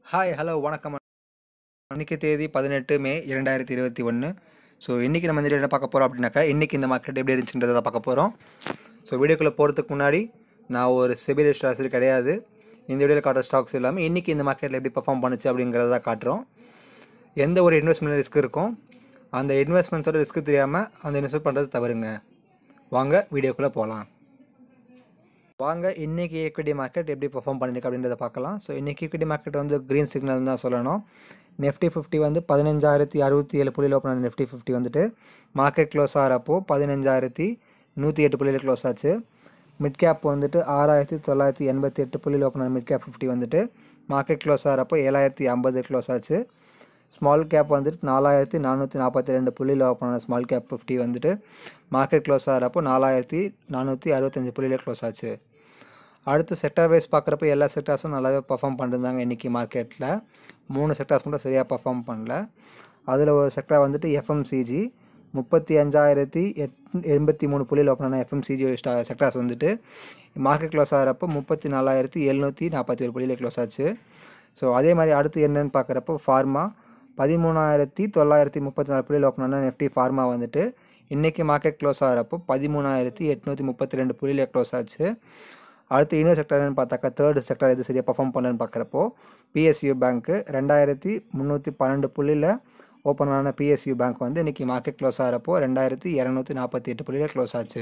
hi hello வணக்கம் இன்னைக்கு தேதி பதினெட்டு மே இரண்டாயிரத்தி இருபத்தி ஒன்று ஸோ இன்றைக்கி நம்ம இந்த என்ன பார்க்க போகிறோம் அப்படின்னாக்கா இன்றைக்கி இந்த மார்க்கெட் எப்படி இருந்துச்சுன்றதை தான் பார்க்க போகிறோம் ஸோ வீடியோக்குள்ளே போகிறதுக்கு முன்னாடி நான் ஒரு செபி ரெஜிஸ்டர் கிடையாது இந்த வீடியோவில் காட்டுற ஸ்டாக்ஸ் இல்லாமல் இன்றைக்கி இந்த மார்க்கெட்டில் எப்படி பர்ஃபார்ம் பண்ணுச்சு அப்படிங்கிறத தான் காட்டுறோம் எந்த ஒரு இன்வெஸ்ட்மெண்ட் ரிஸ்க் இருக்கும் அந்த இன்வெஸ்ட்மெண்ட்ஸோட ரிஸ்க் தெரியாமல் அந்த இன்வெஸ்ட் பண்ணுறது தவறுங்க வாங்க வீடியோக்குள்ளே போகலாம் வாங்க இன்றைக்கி ஈக்விட்டி மார்க்கெட் எப்படி பெர்ஃபார்ம் பண்ணிருக்கு அப்படின்றத பார்க்கலாம் ஸோ இன்றைக்கி ஈக்விட்டி மார்க்கெட் வந்து க்ரீன் சிக்னல் தான் சொல்லணும் நெஃப்டி ஃபிஃப்டி வந்து பதினஞ்சாயிரத்தி அறுபத்தி ஏழு புள்ளியில் ஓப்பன் ஆன நெஃப்டி ஃபிஃப்டி வந்துட்டு மார்க்கெட் க்ளோஸ் ஆகிறப்போ பதினஞ்சாயிரத்தி நூற்றி எட்டு புள்ளியில் க்ளோஸ் ஆச்சு மிட் கேப் வந்துட்டு ஆறாயிரத்தி தொள்ளாயிரத்தி எண்பத்தி எட்டு புள்ளியில் ஓப்பன் ஆன மிட் கேப் ஃபிஃப்டி வந்துட்டு மார்க்கெட் க்ளோஸ் ஆகிறப்போ ஏழாயிரத்தி ஐம்பது க்ளோஸ் ஆச்சு ஸ்மால் கேப் வந்துட்டு நாலாயிரத்தி நானூற்றி நாற்பத்தி ரெண்டு புள்ளியில் ஓப்பன் ஆன ஸ்மால் கேப் ஃபிஃப்டி வந்துட்டு மார்க்கெட் க்ளோஸ் ஆகிறப்போ நாலாயிரத்தி நானூற்றி அறுபத்தஞ்சு புள்ளியில் க்ளோஸ் ஆச்சு அடுத்து செக்டார் வைஸ் பார்க்குறப்ப எல்லா செக்டார்ஸும் நல்லாவே பர்ஃபார்ம் பண்ணிருந்தாங்க இன்றைக்கி மார்க்கெட்டில் மூணு செக்டார்ஸ் மட்டும் சரியாக பர்ஃபார்ம் பண்ணல அதில் ஒரு செக்டார் வந்துட்டு எஃப்எம்சிஜி முப்பத்தி அஞ்சாயிரத்தி எட் எண்பத்தி மூணு புள்ளியில் ஓப்பன் ஆன எஃப்எம்சிஜி ஸ்டா செக்டார்ஸ் வந்துட்டு மார்க்கெட் க்ளோஸ் ஆகிறப்போ முப்பத்தி நாலாயிரத்தி எழுநூற்றி நாற்பத்தி ஒரு புள்ளியில் க்ளோஸ் ஆச்சு ஸோ அதே மாதிரி அடுத்து என்னென்னு பார்க்குறப்போ ஃபார்மா பதிமூணாயிரத்தி தொள்ளாயிரத்தி முப்பத்தி நாலு புள்ளியில் ஓப்பன் ஆன நெஃப்டி ஃபார்மா வந்துட்டு இன்றைக்கி மார்க்கெட் க்ளோஸ் ஆகிறப்போ பதிமூணாயிரத்தி எட்நூற்றி முப்பத்தி ரெண்டு புள்ளியில் க்ளோஸ் ஆச்சு அடுத்து இன்னொரு செக்டர்னு பார்த்தாக்கா தேர்டு செக்டர் எது சரியாக பர்ஃபார்ம் பண்ணலன்னு பார்க்குறப்போ பிஎஸ்யூ பேங்க்கு ரெண்டாயிரத்தி முந்நூற்றி பன்னெண்டு புள்ளியில் ஓப்பன் ஆன பிஎஸ்யூ பேங்க் வந்து இன்றைக்கி மார்க்கெட் க்ளோஸ் ஆகிறப்போ ரெண்டாயிரத்தி இரநூத்தி நாற்பத்தி எட்டு புள்ளியில் க்ளோஸ் ஆச்சு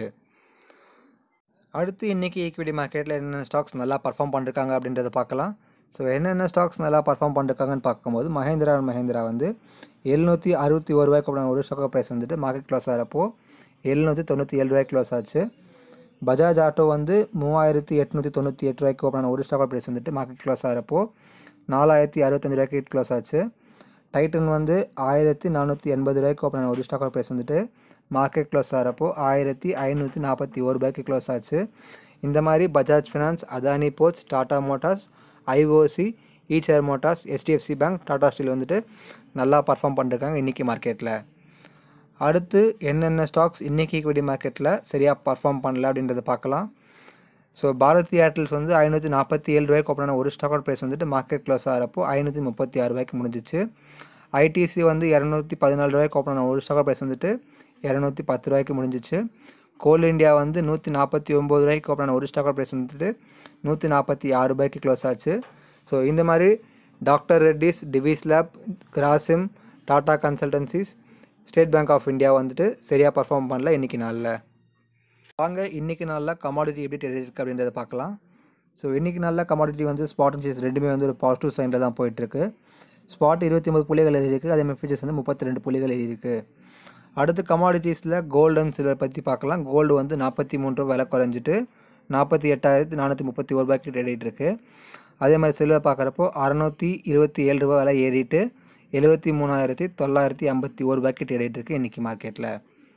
அடுத்து இன்றைக்கி ஈக்விட்டி மார்க்கெட்டில் என்னென்ன ஸ்டாக்ஸ் நல்லா பர்ஃபார்ம் பண்ணிருக்காங்க அப்படின்றத பார்க்கலாம் ஸோ என்னென்ன ஸ்டாக்ஸ் நல்லா பர்ஃபார்ம் பண்ணிருக்காங்கன்னு பார்க்கும்போது மஹேந்திரா அண்ட் மஹேந்திரா வந்து எழுநூற்றி அறுபத்தி ஒரு ரூபாய்க்கு அப்புறம் ஒரு ஸ்டாக் ப்ரைஸ் வந்துட்டு மார்க்கெட் க்ளோஸ் ஆகிறப்போ எழுநூற்றி தொண்ணூற்றி ஏழு ரூபாய்க்கு க்ளோஸ் ஆச்சு பஜாஜ் ஆட்டோ வந்து மூவாயிரத்தி எட்நூற்றி தொண்ணூற்றி எட்டு ரூபாய்க்கு ஓப்பனான ஒரு ஸ்டாக் ப்ரைஸ் வந்துட்டு மார்க்கெட் க்ளோஸ் ஆகிறப்போ நாலாயிரத்தி அறுபத்தஞ்சு ரூபாய்க்கு க்ளோஸ் ஆச்சு டைட்டன் வந்து ஆயிரத்தி நானூற்றி எண்பது ரூபாய்க்கு ஓப்பனான ஒரு ஸ்டாக் ப்ரைஸ் வந்துட்டு மார்க்கெட் க்ளோஸ் ஆகிறப்போ ஆயிரத்தி ஐநூற்றி நாற்பத்தி ஒரு ரூபாய்க்கு க்ளோஸ் ஆச்சு இந்த மாதிரி Bajaj finance Adani ports Tata motors IOC Eicher motors HDFC bank Tata steel வந்துட்டு நல்லா பர்ஃபார்ம் பண்ணிருக்காங்க இன்றைக்கி மார்க்கெட்டில் அடுத்து என்னென்ன ஸ்டாக்ஸ் இன்றைக்கி ஈக்விட்டி மார்க்கெட்டில் சரியாக பர்ஃபார்ம் பண்ணல அப்படின்றத பார்க்கலாம் ஸோ பாரதி ஏர்டெல்ஸ் வந்து ஐநூற்றி நாற்பத்தி ஏழு ரூபாய்க்கு ஓப்பனான ஒரு ஸ்டாக் ப்ரைஸ் வந்துட்டு மார்க்கெட் க்ளோஸ் ஆகிறப்போ ஐநூற்றி முப்பத்தி ஆறு ரூபாய்க்கு முடிஞ்சிச்சு ஐடிசி வந்து இரநூத்தி பதினாலு ரூபாய்க்கு ஓப்பனான ஒரு ஸ்டாக் ப்ரைஸ் வந்துட்டு இரநூத்தி பத்து ரூபாய்க்கு முடிஞ்சிச்சு கோல் இந்தியா வந்து நூற்றி நாற்பத்தி ஒம்பது ரூபாய்க்கு ஓப்பனான ஒரு ஸ்டாக் ப்ரைஸ் வந்துட்டு நூற்றி நாற்பத்தி ஆறு ரூபாய்க்கு க்ளோஸ் ஆச்சு ஸோ இந்த மாதிரி doctor Reddy's Divi's lab Grasim Tata consultancies State Bank of India வந்துட்டு சரியாக பர்ஃபார்ம் பண்ணல இன்றைக்கி நாளில் வாங்க இன்றைக்கி நாளில் கமாடிட்டி எப்படி ட்ரேட் இருக்குது அப்படின்றத பார்க்கலாம் ஸோ இன்றைக்கி நாளில் கமாடிட்டி வந்து ஸ்பாட் அண்ட் ஃபீஸ் ரெண்டுமே வந்து ஒரு பாசிட்டிவ் சைனில் தான் போயிட்டுருக்கு ஸ்பாட் இருபத்தி ஒம்பது புள்ளிகள் ஏறி இருக்குது அதேமாதிரி ஃபியூச்சர்ஸ் வந்து முப்பத்தி ரெண்டு புள்ளிகள் ஏறி இருக்குது அடுத்து கமாடிட்டிஸில் கோல்டு அண்ட் சில்வர் பற்றி பார்க்கலாம் கோல்டு வந்து நாற்பத்தி மூணு ரூபா விலை குறைஞ்சிட்டு நாற்பத்தி எட்டாயிரத்தி நானூற்றி முப்பத்தி ஒரு ரூபாய்க்கு ட்ரேட் ஆகிட்டு இருக்கு அதே மாதிரி சில்வர் பார்க்குறப்போ அறநூற்றி இருபத்தி ஏழு ரூபா விலை ஏறிட்டு எழுபத்தி மூணாயிரத்தி தொள்ளாயிரத்தி ஐம்பத்தி ஒரு ரூபாய்க்கு ட்ரேட் ஆகிட்டு இருக்கு இன்றைக்கி மார்க்கெட்டில்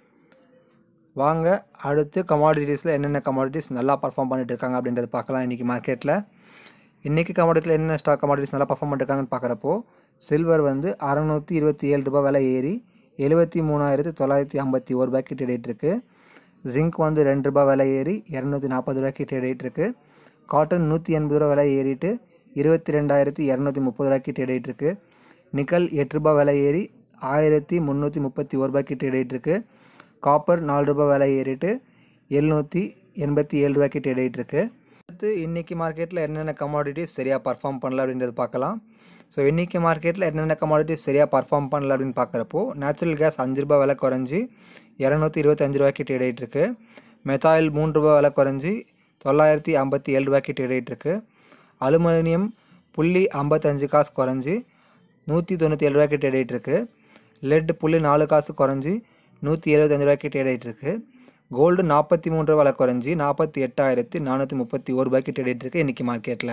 வாங்க அடுத்து கமாடிட்டிஸில் என்னென்ன கமாடிட்டிஸ் நல்லா பர்ஃபார்ம் பண்ணிட்டு இருக்காங்க அப்படின்றத பார்க்கலாம் இன்றைக்கி மார்க்கெட்டில் இன்றைக்கி கமாடிட்டியில் என்னென்ன ஸ்டாக் கமாடிட்டிஸ் நல்லா பர்ஃபார்ம் பண்ணிருக்காங்கன்னு பார்க்குறப்போ சில்வர் வந்து அறநூற்றி இருபத்தி ஏழு ரூபாய் விலை ஏறி எழுபத்தி மூணாயிரத்தி தொள்ளாயிரத்தி ஐம்பத்தி ஒரு ரூபாய்க்கு ட்ரேட் இருக்கு ஜிங்க் வந்து ரெண்டு ரூபாய் விலை ஏறி இரநூத்தி நாற்பது ரூபாய்க்கு ட்ரேட் இருக்கு காட்டன் நூற்றி எண்பது ரூபா விலை ஏறிட்டு இருபத்தி ரெண்டாயிரத்தி இரநூத்தி முப்பது ரூபாய்க்கு ட்ரேட் இருக்கு நிக்கல் எட்டு ரூபாய் விலை ஏறி ஆயிரத்தி முந்நூற்றி முப்பத்தி ஒரு ரூபாய்க்கு ட்ரேட் இருக்கு காப்பர் நாலு ரூபாய் விலை ஏறிட்டு எழுநூற்றி எண்பத்தி ஏழு ரூபாய்க்கு ட்ரேட் இருக்கு அடுத்து இன்றைக்கி மார்க்கெட்டில் என்னென்ன கமாடிட்டிஸ் சரியாக பர்ஃபார்ம் பண்ணல அப்படின்றது பார்க்கலாம் ஸோ இன்றைக்கி மார்க்கெட்டில் என்னென்ன கமாடிட்டிஸ் சரியாக பர்ஃபார்ம் பண்ணல அப்படின்னு பார்க்குறப்போ நேச்சுரல் கேஸ் அஞ்சு ரூபாய் விலை குறைஞ்சி இரநூத்தி இருபத்தஞ்சு ரூபாய்க்கு ட்ரேட் ஆகிட்டு இருக்கு மெத்தாயில் மூணு ரூபாய் விலை குறைஞ்சி தொள்ளாயிரத்தி ஐம்பத்தி ஏழு ரூபாய்க்கு ட்ரேட் ஆகிட்டு இருக்கு அலுமினியம் புள்ளி ஐம்பத்தஞ்சு காசு குறைஞ்சி நூற்றி தொண்ணூற்றி ஏழு ரூபாய்க்கு ட்ரேட் ஆகிட்டு இருக்கு லெட் புள்ளி நாலு காசு குறைஞ்சி நூற்றி எழுபத்தஞ்சு ரூபாய்க்கு ட்ரேட் ஆகிட்டு இருக்கு கோல்டு நாற்பத்தி மூணு ரூபா விலை குறைஞ்சி நாற்பத்தி எட்டாயிரத்தி நானூற்றி முப்பத்தி ஒரு ரூபாய்க்கு ட்ரேட் ஆகிட்டு இருக்கு இன்றைக்கி மார்க்கெட்டில்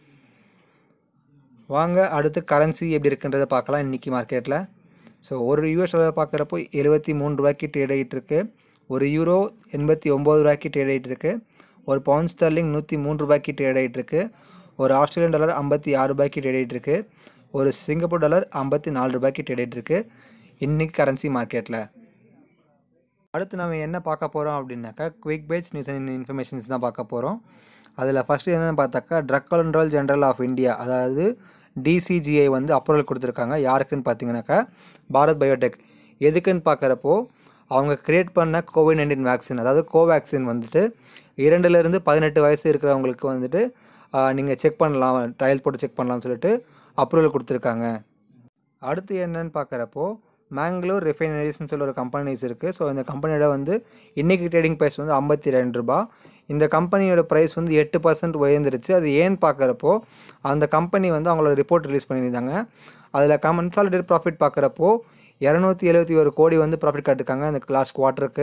வாங்க அடுத்து கரன்சி எப்படி இருக்குன்றதை பார்க்கலாம் இன்றைக்கி மார்க்கெட்டில் ஸோ ஒரு யூஎஸ் டாலர் பார்க்குறப்போ எழுபத்தி மூணு ரூபாய்க்கு ட்ரேட் ஆகிட்டு இருக்கு ஒரு யூரோ எண்பத்தி ஒம்பது ரூபாய்க்கு ட்ரேட் ஆகிட்டு இருக்கு ஒரு பவுண்ட் ஸ்டர்லிங் நூற்றி மூணு ரூபாய்க்கு ட்ரேட் ஆகிட்டு இருக்கு ஒரு ஆஸ்திரேலியன் டாலர் ஐம்பத்தி ஆறு ரூபாய்க்கு ட்ரேட் ஆகிட்டு இருக்கு ஒரு சிங்கப்பூர் டாலர் ஐம்பத்தி நாலு ரூபாய்க்கு ட்ரேட் ஆகிட்டு இருக்கு இன்றைக்கி கரன்சி மார்க்கெட்டில் அடுத்து நம்ம என்ன பார்க்க போகிறோம் அப்படின்னாக்கா quick batch news and informations தான் பார்க்க போகிறோம் அதில் ஃபஸ்ட்டு என்னென்னு பார்த்தாக்கா drug controller general of India அதாவது டிசிஜிஐ வந்து அப்ரூவல் கொடுத்துருக்காங்க யாருக்குன்னு பார்த்தீங்கன்னாக்கா பாரத் பயோடெக் எதுக்குன்னு பார்க்குறப்போ அவங்க கிரியேட் பண்ண கோவிட் நைன்டீன் வேக்சின் அதாவது கோவேக்சின் வந்துட்டு இரண்டுலேருந்து பதினெட்டு வயசு இருக்கிறவங்களுக்கு வந்துட்டு நீங்கள் செக் பண்ணலாம் ட்ரையல் போட்டு செக் பண்ணலாம்னு சொல்லிட்டு அப்ரூவல் கொடுத்துருக்காங்க அடுத்து என்னன்னு பார்க்குறப்போ மேங்களூர் ரிஃபைனரிஸ்னு சொல்லி ஒரு கம்பெனிஸ் இருக்குது ஸோ இந்த கம்பெனியோட வந்து இன்றைக்கி ட்ரேடிங் ப்ரைஸ் வந்து ஐம்பத்தி ரெண்டு ரூபா இந்த கம்பெனியோட ப்ரைஸ் வந்து எட்டு பர்சன்ட் உயர்ந்துருச்சு அது ஏன்னு பார்க்குறப்போ அந்த கம்பெனி வந்து அவங்களோட ரிப்போர்ட் ரிலீஸ் பண்ணியிருந்தாங்க அதில் கன்சாலிடேட் ப்ராஃபிட் பார்க்குறப்போ இரநூத்தி எழுபத்தி ஒரு கோடி வந்து ப்ராஃபிட் காட்டிருக்காங்க இந்த லாஸ்ட் குவார்ட்டருக்கு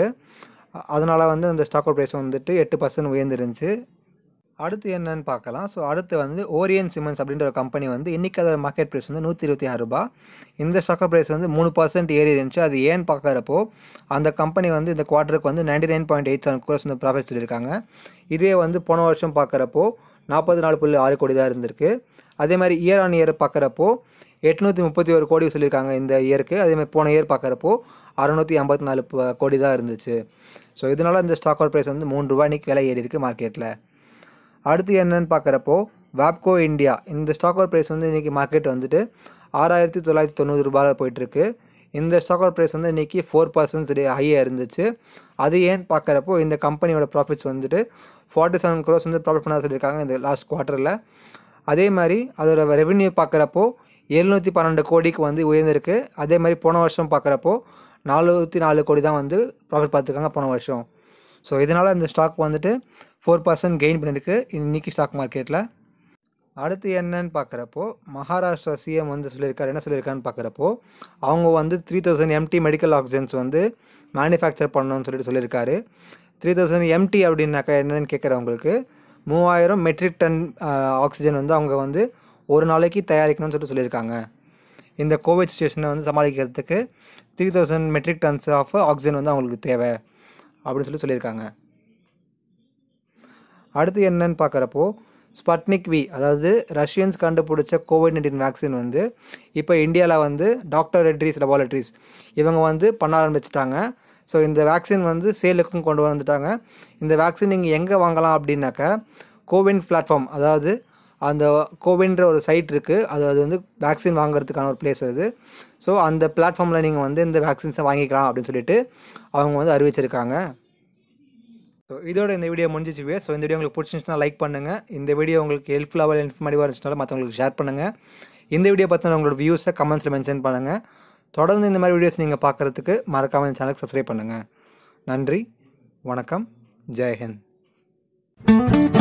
அதனால் வந்து அந்த ஸ்டாக் ப்ரைஸ் வந்துட்டு எட்டு பர்சன்ட் உயர்ந்துருந்துச்சு அடுத்து என்னன்னு பார்க்கலாம் ஸோ அடுத்து வந்து ஓரியன் சிமெண்ட்ஸ் அப்படின்ற ஒரு கம்பெனி வந்து இன்றைக்கி அதோட மார்க்கெட் ப்ரைஸ் வந்து நூற்றி இருபத்தி ஆறு ரூபா இந்த ஸ்டாக் ப்ரைஸ் வந்து மூணு பர்சன்ட் ஏறி இருந்துச்சு அது ஏன்னு பார்க்குறப்போ அந்த கம்பெனி வந்து இந்த குவார்ட்டருக்கு வந்து ninety nine point eight seven crores வந்து ப்ராஃபிட் சொல்லியிருக்காங்க இதே வந்து போன வருஷம் பார்க்குறப்போ நாற்பத்தி நாலு புள்ளி ஆறு கோடி தான் இருந்திருக்கு அதே மாதிரி இயர் ஆன் இயர் பார்க்குறப்போ எட்நூற்றி முப்பத்தி ஒரு கோடி சொல்லியிருக்காங்க இந்த இயருக்கு அதே மாதிரி போன இயர் பார்க்குறப்போ அறநூற்றி ஐம்பத்தி நாலு கோடி தான் இருந்துச்சு ஸோ இதனால் இந்த ஸ்டாக் அவுட் ப்ரைஸ் வந்து மூணு ரூபா இன்றைக்கி விலை ஏறி இருக்குது மார்க்கெட்டில் அடுத்து என்னன்னு பார்க்குறப்போ வாப்கோ இந்தியா இந்த ஸ்டாக் அவுட் ப்ரைஸ் வந்து இன்றைக்கி மார்க்கெட் வந்துட்டு ஆறாயிரத்தி தொள்ளாயிரத்தி தொண்ணூறு ரூபாயில் போயிட்டுருக்கு இந்த ஸ்டாக் அவுட் ப்ரைஸ் வந்து இன்றைக்கி ஃபோர் பர்சன்ட் ஹையாக இருந்துச்சு அது ஏன்னு பார்க்குறப்போ இந்த கம்பெனியோட ப்ராஃபிட்ஸ் வந்துட்டு ஃபார்ட்டி செவன் க்ரோஸ் வந்து ப்ராஃபிட் பண்ண சொல்லியிருக்காங்க இந்த லாஸ்ட் குவார்ட்டரில் அதே மாதிரி அதோட ரெவென்யூ பார்க்குறப்போ எழுநூற்றி பன்னெண்டு கோடிக்கு வந்து உயர்ந்திருக்கு அதே மாதிரி போன வருஷம் பார்க்குறப்போ நானூற்றி நாலு கோடி தான் வந்து ப்ராஃபிட் பார்த்துருக்காங்க போன வருஷம் ஸோ இதனால் இந்த ஸ்டாக் வந்துட்டு ஃபோர் பர்சன்ட் கெயின் பண்ணியிருக்கு இன்றைக்கி ஸ்டாக் மார்க்கெட்டில் அடுத்து என்னன்னு பார்க்குறப்போ மகாராஷ்டிரா சிஎம் வந்து சொல்லியிருக்காரு என்ன சொல்லியிருக்காருன்னு பார்க்குறப்போ அவங்க வந்து three thousand MT medical oxygens வந்து மேனுஃபேக்சர் பண்ணணும்னு சொல்லிட்டு சொல்லியிருக்காரு த்ரீ தௌசண்ட் எம்டி அப்படின்னாக்கா என்னென்னு கேட்குறவங்களுக்கு மூவாயிரம் மெட்ரிக் டன் ஆக்சிஜன் வந்து அவங்க வந்து ஒரு நாளைக்கு தயாரிக்கணும்னு சொல்லிட்டு சொல்லியிருக்காங்க இந்த கோவிட் சுச்சுவேஷனை வந்து சமாளிக்கிறதுக்கு three thousand metric tons of oxygen வந்து அவங்களுக்கு தேவை அப்படின்னு சொல்லி சொல்லியிருக்காங்க அடுத்து என்னன்னு பார்க்குறப்போ ஸ்பட்னிக் வி அதாவது ரஷ்யன்ஸ் கண்டுபிடிச்ச கோவிட் நைன்டீன் வேக்சின் வந்து இப்போ இந்தியாவில் வந்து டாக்டர் ரெட்ரிஸ் லெபார்ட்ரிஸ் இவங்க வந்து பண்ண ஆரம்பிச்சிட்டாங்க ஸோ இந்த வேக்சின் வந்து சேலுக்கும் கொண்டு வந்துட்டாங்க இந்த வேக்சின் நீங்கள் எங்கே வாங்கலாம் அப்படின்னாக்கா கோவின் பிளாட்ஃபார்ம் அதாவது அந்த கோவின்ற ஒரு சைட் இருக்குது அது அது வந்து வேக்சின் வாங்குறதுக்கான ஒரு பிளேஸ் அது ஸோ அந்த பிளாட்ஃபார்மில் நீங்கள் வந்து இந்த வேக்சின்ஸை வாங்கிக்கலாம் அப்படின்னு சொல்லிட்டு அவங்க வந்து அறிவிச்சிருக்காங்க ஸோ இதோட இந்த வீடியோ முடிஞ்சிச்சு ஸோ இந்த வீடியோ உங்களுக்கு பிடிச்சிருந்துச்சுன்னா லைக் பண்ணுங்கள் இந்த வீடியோ உங்களுக்கு ஹெல்ப்ஃபுல்லாக இன்ஃபர்மேட்டிவாக இருந்துச்சுனால மற்றவங்களுக்கு ஷேர் பண்ணுங்கள் இந்த வீடியோ பற்றின உங்களோட வியூஸை கமெண்ட்ஸில் மென்ஷன் பண்ணுங்கள் தொடர்ந்து இந்த மாதிரி வீடியோஸ் நீங்கள் பார்க்குறதுக்கு மறக்காமல் இந்த சேனலுக்கு சப்ஸ்கிரைப் பண்ணுங்கள் நன்றி வணக்கம் ஜெய்ஹிந்த்